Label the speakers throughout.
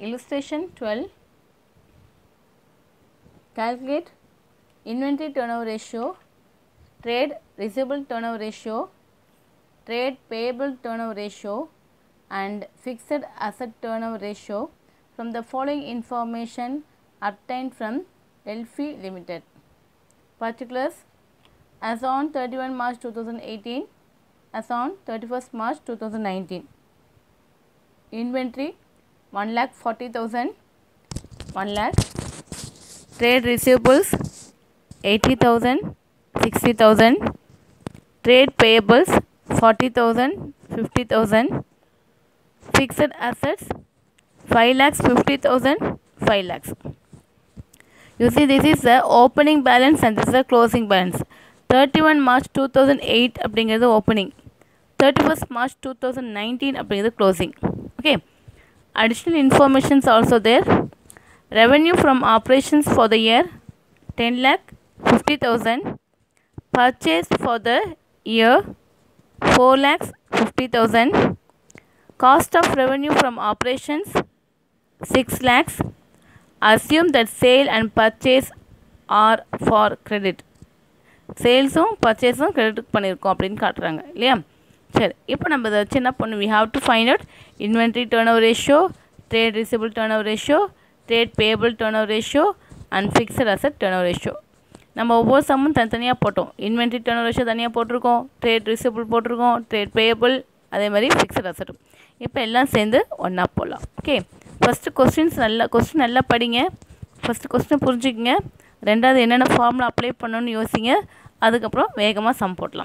Speaker 1: illustration 12 calculate inventory turnover ratio trade receivable turnover ratio trade payable turnover ratio and fixed asset turnover ratio from the following information obtained from Delphi Limited. Particulars as on 31 March 2018, as on 31st March 2019. Inventory 1 lakh 40,000, 1 lakh. Trade receivables 80,000, 60,000. Trade payables 40,000, 50,000. Fixed assets 5 lakhs 50,000, 5 lakhs. You see, this is the opening balance and this is the closing balance. 31 March 2008 அப்படிங்கிறது opening. 31st March 2019 அப்படிங்கிறது closing. Okay. Additional informations also there. Revenue from operations for the year 10 lakh 50,000. Purchase for the year 4 lakhs 50,000. Cost of revenue from operations 6 lakhs. Assume that sale and purchase are for credit. சேல்ஸும் பர்ச்சேஸும் credit பண்ணியிருக்கோம் அப்படின்னு காட்டுறாங்க இல்லையா சரி இப்போ நம்ம இதை வச்சு என்ன பண்ணணும் we have to find out inventory turn over ratio trade receivable turn over ratio trade payable turn over ratio and fixed asset turn over ratio நம்ம ஒவ்வொரு சம்மும் தனித்தனியாக போட்டோம் இன்வென்ட்ரி டேர்ன் ஓவர் ரேஷியோ தனியாக போட்டிருக்கோம் ட்ரேட் ரிசிபிள் போட்டிருக்கோம் ட்ரேட் பேபிள் அதே மாதிரி fixed அசட்டும் இப்போ எல்லாம் சேர்ந்து ஒன்றா போடலாம் ஓகே ஃபஸ்ட்டு கொஸ்டின்ஸ் நல்லா கொஸ்டின் நல்லா படிங்க ஃபஸ்ட்டு கொஸ்டின் புரிஞ்சுக்கங்க ரெண்டாவது என்னென்ன ஃபார்முலா அப்ளை பண்ணணும்னு யோசிங்க அதுக்கப்புறம் வேகமாக சம் போடலாம்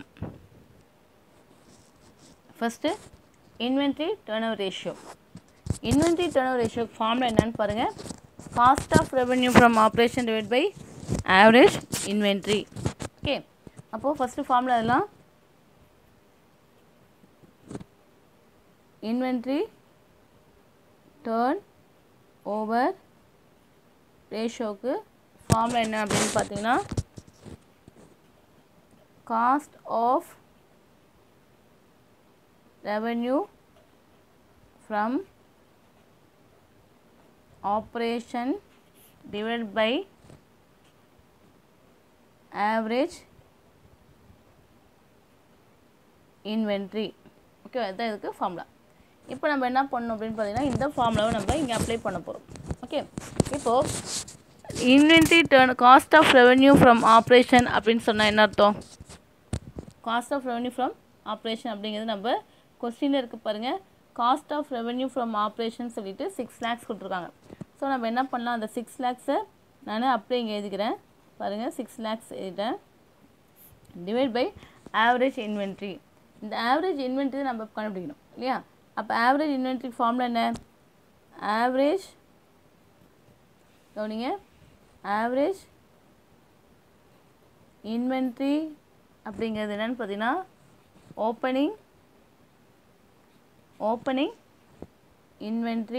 Speaker 1: first inventory turnover ratio inventory turnover ratio formula என்னன்னு பாருங்கள் cost of revenue from operation divide by average inventory okay அப்போது ஃபஸ்ட்டு ஃபார்முலா இதெல்லாம் இன்வென்ட்ரி டேர்ன் ஓவர் ரேஷியோவுக்கு ஃபார்முலா என்ன அப்படின்னு பார்த்தீங்கன்னா cost of revenue from operation divide by average inventory okay அதுதான் இதுக்கு ஃபார்முலா இப்போ நம்ம என்ன பண்ணணும் அப்படின்னு பார்த்தீங்கன்னா இந்த ஃபார்முலாவை நம்ம இங்கே அப்ளை பண்ண போகிறோம் ஓகே இப்போது inventory turn cost of revenue from operation அப்படின்னு சொன்னால் என்ன அர்த்தம் cost of revenue from operation அப்படிங்கிறது நம்ம கொஸ்டினில் இருக்க பாருங்கள் cost of revenue from operation சொல்லிட்டு சிக்ஸ் லேக்ஸ் கொடுத்துருக்காங்க ஸோ நம்ம என்ன பண்ணலாம் அந்த சிக்ஸ் லேக்ஸை நான் அப்படியே இங்கே எழுதிக்கிறேன் பாருங்கள் சிக்ஸ் லேக்ஸ் எழுதிட்டேன் டிவைட் பை ஆவரேஜ் இன்வென்ட்ரி இந்த ஆவரேஜ் இன்வென்ட்ரி நம்ம கண்டுபிடிக்கணும் இல்லையா அப்போ ஆவரேஜ் இன்வென்ட்ரி ஃபார்முலா என்ன ஆவரேஜ் கவனிங்க ஆவரேஜ் இன்வென்ட்ரி அப்படிங்கிறது என்னென்னு பார்த்தீங்கன்னா opening opening inventory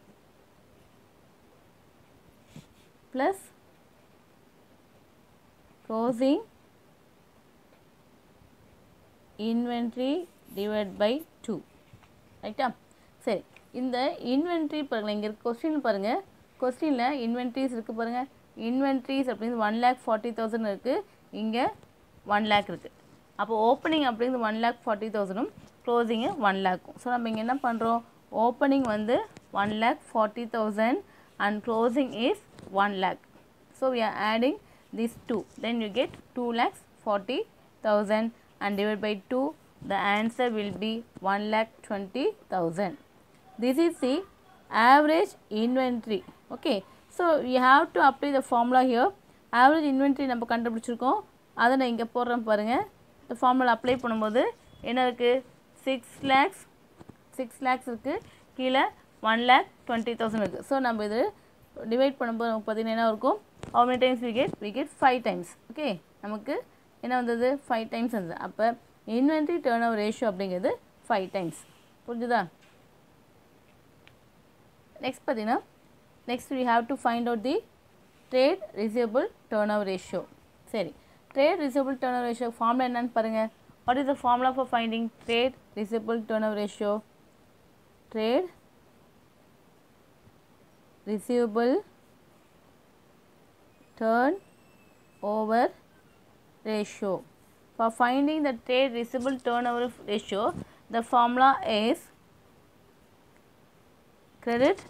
Speaker 1: plus closing inventory divide by two ரைட்டா சரி இந்த இன்வென்ட்ரி பாருங்கள் இங்கே இருக்க கொஸ்டின் பாருங்கள் கொஸ்டினில் இன்வென்ட்ரிஸ் இருக்குது பாருங்கள் இன்வென்ட்ரிஸ் அப்படின்னு ஒன் லேக் ஃபார்ட்டி தௌசண்ட் இருக்குது இங்கே ஒன் லேக் இருக்குது அப்போ ஓப்பனிங் அப்படிங்கிறது ஒன் லேக் ஃபார்ட்டி தௌசண்டும் க்ளோசிங்கு ஒன் லேக்கும் ஸோ நம்ம இங்கே என்ன பண்ணுறோம் ஓப்பனிங் வந்து one lakh forty thousand and closing is one lakh so we are adding this two then you get two lakhs forty thousand and divide by two the answer will be 1 lakh 20,000. This is the average inventory. Okay. So, you have to apply the formula here. Average inventory நம்ம கண்டுபிடிச்சிருக்கோம் அதை நான் இங்கே போடுறேன் பாருங்கள் இந்த formula apply பண்ணும்போது என்ன இருக்குது சிக்ஸ் லேக்ஸ் சிக்ஸ் லேக்ஸ் இருக்குது கீழே ஒன் லேக் டுவெண்ட்டி தௌசண்ட் இருக்குது ஸோ நம்ம இது டிவைட் பண்ணும்போது நமக்கு பார்த்தீங்கன்னா என்ன இருக்கும் how many times we get we get five times okay நமக்கு என்ன வந்தது ஃபைவ் டைம்ஸ் வந்தது அப்போ இன்வென்ட்ரி டேர்ன் ஓவர் ரேஷியோ அப்படிங்கிறது ஃபைவ் டைம்ஸ் புரிஞ்சுதா நெக்ஸ்ட் பார்த்தீங்கன்னா next we have to find out the trade receivable turn over ratio சரி trade receivable turn over ratio formula என்னன்னு பாருங்கள் what is the formula for finding trade receivable turn over ratio trade receivable turn over ratio. For finding the trade receivable turnover ratio, the formula is credit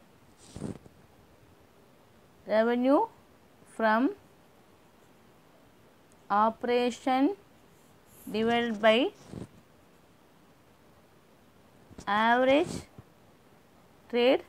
Speaker 1: revenue from operation divided by average trade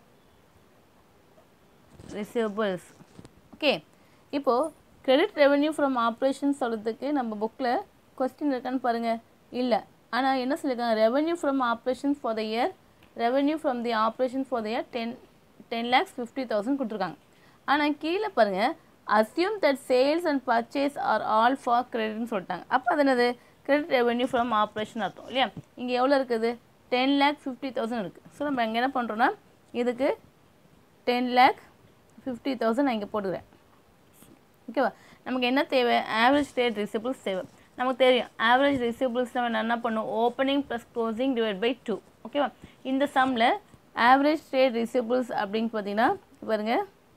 Speaker 1: receivables okay இப்போது credit revenue from operation சொல்கிறதுக்கு நம்ம புக்கில் question இருக்கான்னு பாருங்கள் இல்லை ஆனால் என்ன சொல்லியிருக்காங்க revenue from operation for the year revenue from the operation for the year ten ten lakhs fifty thousand கொடுத்துருக்காங்க ஆனால் கீழே பாருங்கள் assume that sales and purchase are all for கிரெடிட்னு சொல்லிட்டாங்க அப்போ அது என்னது கிரெடிட் ரெவென்யூ ஃப்ரம் ஆப்ரேஷன் அர்த்தம் இல்லையா இங்கே எவ்வளோ இருக்குது டென் லேக் ஃபிஃப்டி தௌசண்ட் இருக்குது ஸோ நம்ம இங்கே என்ன பண்ணுறோன்னா இதுக்கு டென் லேக் ஃபிஃப்டி தௌசண்ட் நான் இங்கே போட்டுக்கிறேன் ஓகேவா நமக்கு என்ன தேவை ஆவரேஜ் ரேட் ரிசிபிள்ஸ் தேவை நமக்கு தெரியும் ஆவரேஜ் ரிசிபிள்ஸ் நம்ம என்ன பண்ணும் opening plus closing divide by two ஓகேவா இந்த சம்மில் ஆவரேஜ் ரேட் ரிசிபிள்ஸ் அப்படின்னு பார்த்தீங்கன்னா பாருங்க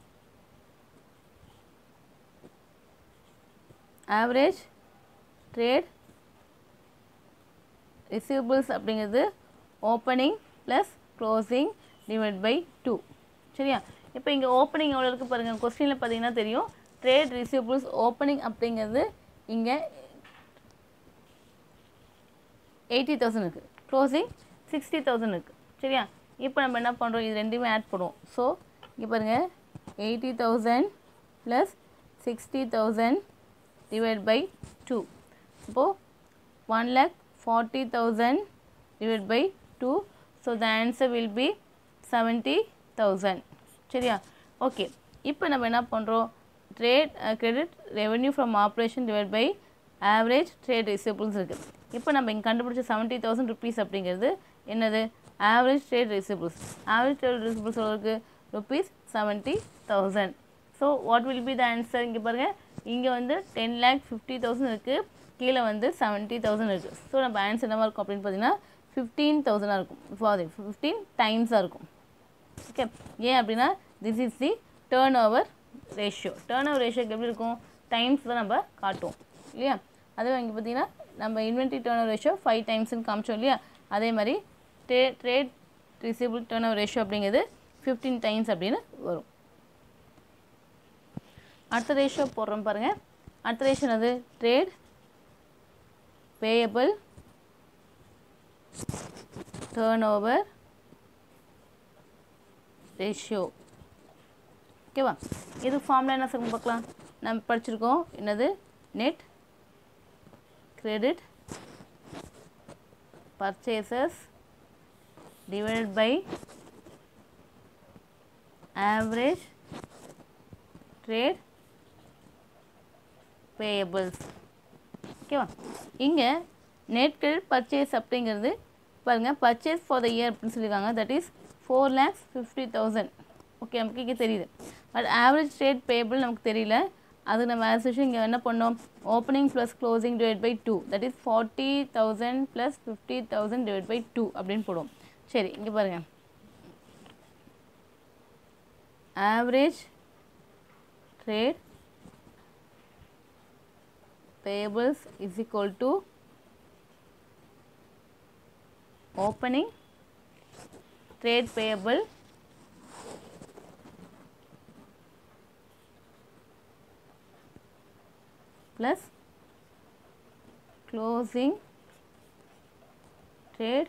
Speaker 1: ஆவரேஜ் ட்ரேட் ரிசீவபிள்ஸ் அப்படிங்கிறது opening plus closing divide by two சரியா இப்போ இங்கே ஓப்பனிங் எவ்வளோ இருக்குது பாருங்கள் கொஸ்டினில் பார்த்தீங்கன்னா தெரியும் ட்ரேட் ரிசீவபிள்ஸ் ஓப்பனிங் அப்படிங்கிறது இங்கே எயிட்டி தௌசண்ட் இருக்குது க்ளோசிங் சிக்ஸ்டி தௌசண்ட் இருக்குது சரியா இப்போ நம்ம என்ன பண்ணுறோம் இது ரெண்டுமே ஆட் பண்ணுவோம் ஸோ இங்கே பாருங்கள் eighty thousand plus sixty thousand divide by two இப்போது one lakh forty thousand divide by two so the answer will be seventy thousand சரியா ஓகே இப்போ நம்ம என்ன பண்ணுறோம் trade credit revenue from operation divide by average trade receivables இருக்குது இப்போ நம்ம இங்கே கண்டுபிடிச்ச செவன்ட்டி தௌசண்ட் ருபீஸ் அப்படிங்கிறது என்னது average trade receivables average trade receivables எவ்வளோக்கு rupees seventy thousand so what will be the answer இங்கே பாருங்கள் இங்கே வந்து டென் லேக் ஃபிஃப்டி தௌசண்ட் இருக்குது கீழே வந்து செவன்ட்டி தௌசண்ட் இருக்குது ஸோ நம்ம ஆன்சர் என்னவாக இருக்கும் அப்படின்னு பார்த்தீங்கன்னா ஃபிஃப்டீன் தௌசண்டாக இருக்கும் ஃபார் ஃபிஃப்டீன் டைம்ஸாக இருக்கும் ஓகே ஏன் அப்படின்னா this is the turn over ratio turn over ரேஷியோக்கு எப்படி இருக்கும் டைம்ஸ் தான் நம்ம காட்டுவோம் இல்லையா அதுவே இங்கே பார்த்தீங்கன்னா நம்ம inventory turn over ratio five டைம்ஸ்னு காமிச்சோம் இல்லையா அதே மாதிரி tra trade receivable turn over ratio அப்படிங்கிறது ஃபிஃப்டீன் டைம்ஸ் அப்படின்னு வரும் அடுத்த ரேஷியோ போடுறோம் பாருங்கள் அடுத்த ரேஷியோ அது ட்ரேட் பேயபிள் turnover ரேஷியோ ஓகேவா இது ஃபார்முலா என்ன சொல்லுங்க பார்க்கலாம் நம்ம படிச்சிருக்கோம் என்னது net credit purchases divided by average trade payables ஓகேவா இங்கே நெட் கிரெடிட் பர்ச்சேஸ் அப்படிங்கிறது பாருங்கள் பர்ச்சேஸ் ஃபார் த இயர் அப்படின்னு சொல்லியிருக்காங்க that is four lakhs fifty thousand okay நமக்கு இங்கே தெரியுது பட் ஆவரேஜ் ரேட் பேபிள் நமக்கு தெரியல அது நம்ம ஆஸ் யூஷுவல் இங்கே என்ன பண்ணோம் opening plus closing divide by two that is forty thousand plus fifty thousand divide by two அப்படின்னு போடுவோம் சரி இங்கே பாருங்கள் average trade payables is equal to opening trade payable plus closing trade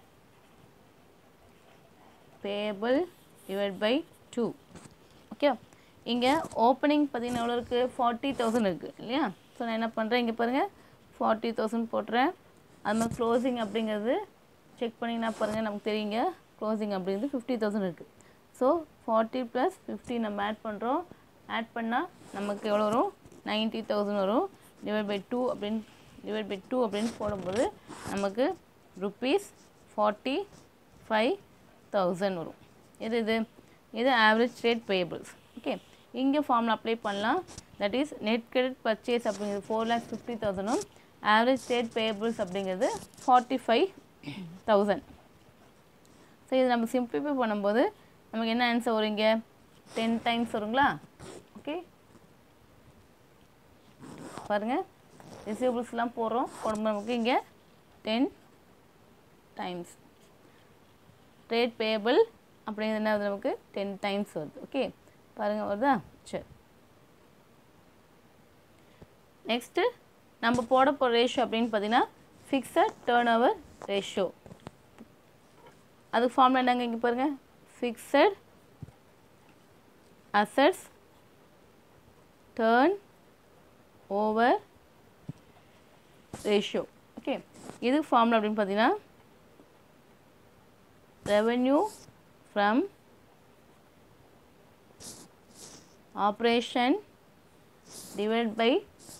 Speaker 1: payable divided by 2 okay இங்கே opening பார்த்தீங்கன்னா எவ்வளோ இருக்குது forty thousand இருக்குது இல்லையா ஸோ நான் என்ன பண்ணுறேன் இங்கே பாருங்கள் ஃபார்ட்டி தௌசண்ட் போட்டுறேன் அது மாதிரி க்ளோசிங் அப்படிங்கிறது செக் பண்ணிங்கன்னா பாருங்கள் நமக்கு தெரியுங்க க்ளோசிங் அப்படிங்கிறது ஃபிஃப்டி தௌசண்ட் இருக்குது ஸோ ஃபார்ட்டி ப்ளஸ் ஃபிஃப்டி நம்ம ஆட் பண்ணுறோம் ஆட் பண்ணால் நமக்கு எவ்வளோ வரும் நைன்ட்டி தௌசண்ட் வரும் டிவைட் பை டூ அப்படின்னு டிவைட் பை டூ அப்படின்னு போடும்போது நமக்கு ருப்பீஸ் ஃபார்ட்டி ஃபைவ் தௌசண்ட் வரும் எது இது இது ஆவரேஜ் ரேட் பேபிள்ஸ் ஓகே இங்கே ஃபார்முலா அப்ளை பண்ணலாம் that is net credit purchase அப்படிங்கிறது ஃபோர் லேக்ஸ் ஃபிஃப்டி தௌசண்டும் ஆவரேஜ் ரேட் பேபிள்ஸ் அப்படிங்கிறது ஃபார்ட்டி ஃபைவ் தௌசண்ட் ஸோ இது நம்ம சிம்பிளிஃபை பண்ணும்போது நமக்கு என்ன ஆன்சர் வரும் இங்கே டென் டைம்ஸ் வருங்களா ஓகே பாருங்கள் ரிசீவபிள்ஸ்லாம் போடுறோம் போடும்போது நமக்கு இங்கே டென் டைம்ஸ் ட்ரேட் பேபிள் அப்படிங்கிறது என்ன வருது நமக்கு டென் டைம்ஸ் வருது ஓகே பாருங்கள் வருதா சரி நெக்ஸ்ட்டு நம்ம போட போகிற ரேஷியோ அப்படின்னு பார்த்தீங்கன்னா ஃபிக்ஸட் டேர்ன் ஓவர் ரேஷியோ அதுக்கு ஃபார்முலா என்னங்க இங்கே பாருங்கள் fixed assets turn over ratio okay இது ஃபார்முலா அப்படின்னு பார்த்தீங்கன்னா revenue from operation divide by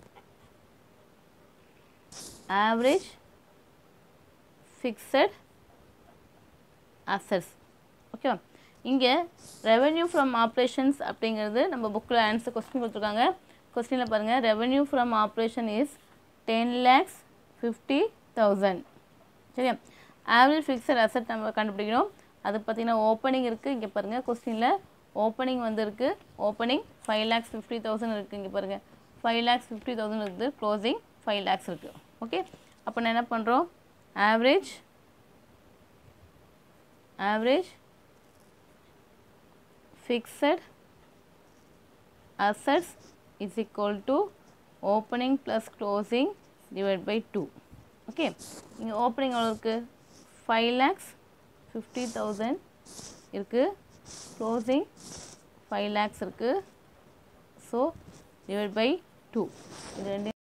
Speaker 1: average fixed assets ஓகேவா இங்கே ரெவென்யூ ஃப்ரம் ஆப்ரேஷன்ஸ் அப்படிங்கிறது நம்ம புக்கில் ஆன்சர் கொஸ்டின் கொடுத்துருக்காங்க கொஸ்டினில் பாருங்கள் revenue from operation is ten lakhs fifty thousand சரியா ஆவரேஜ் ஃபிக்ஸட் அசட் நம்ம கண்டுபிடிக்கணும் அது பார்த்திங்கன்னா ஓப்பனிங் இருக்குது இங்கே பாருங்கள் கொஸ்டினில் ஓப்பனிங் வந்து இருக்குது opening five lakhs fifty thousand இருக்குது இங்கே பாருங்கள் ஃபைவ் லேக்ஸ் ஃபிஃப்டி தௌசண்ட் இருக்குது க்ளோசிங் ஃபைவ் லேக்ஸ் இருக்குது ஓகே அப்போ நான் என்ன பண்ணுறோம் average average fixed assets is equal to opening plus closing divided by 2 okay இங்கே ஓப்பனிங் எவ்வளோ இருக்குது ஃபைவ் லேக்ஸ் ஃபிஃப்டி தௌசண்ட் இருக்குது க்ளோசிங் ஃபைவ் லேக்ஸ் இருக்குது ஸோ டிவைட் பை டூ இது ரெண்டு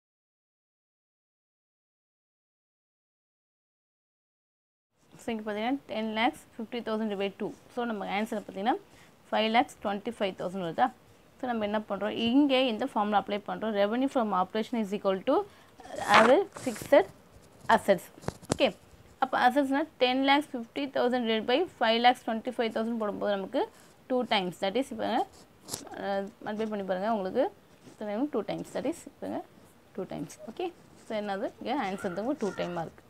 Speaker 1: ஸோ இங்கே பார்த்தீங்கன்னா ten lakhs fifty thousand divide two so நம்ம ஆன்சர் பார்த்தீங்கன்னா five lakhs twenty five thousand வருதா ஸோ நம்ம என்ன பண்ணுறோம் இங்கே இந்த ஃபார்முலா அப்ளை பண்ணுறோம் revenue from operation is equal to average fixed assets okay அப்போ அசட்ஸ்னால் ten lakhs fifty thousand divide by five lakhs twenty five thousand போடும்போது நமக்கு டூ டைம்ஸ் தட் இஸ் இப்போ மல்டிப்ளை பண்ணி பாருங்கள் உங்களுக்கு டூ டைம்ஸ் தட் இஸ் இப்போ டூ டைம்ஸ் ஓகே ஸோ என்னது இங்கே ஆன்சர் வந்து டூ டைமாக இருக்குது